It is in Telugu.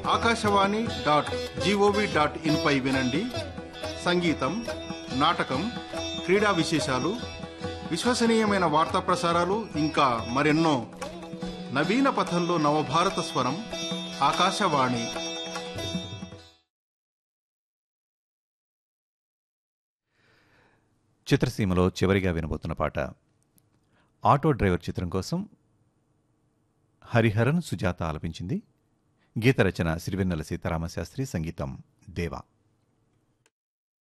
ఆకాశవాణి డాట్ జీఓవి డాట్ ఇన్పై వినండి సంగీతం నాటకం క్రీడా విశేషాలు విశ్వసనీయమైన వార్తా ప్రసారాలు ఇంకా మరెన్నో నవీన పథంలో నవభారత స్వరం ఆకాశవాణి చిత్రసీమలో చివరిగా వినబోతున్న పాట ఆటో డ్రైవర్ చిత్రం కోసం హరిహరన్ సుజాత ఆలపించింది గీత రచన సిరివెన్నెల సీతారామశాస్త్రి సంగీతం దేవా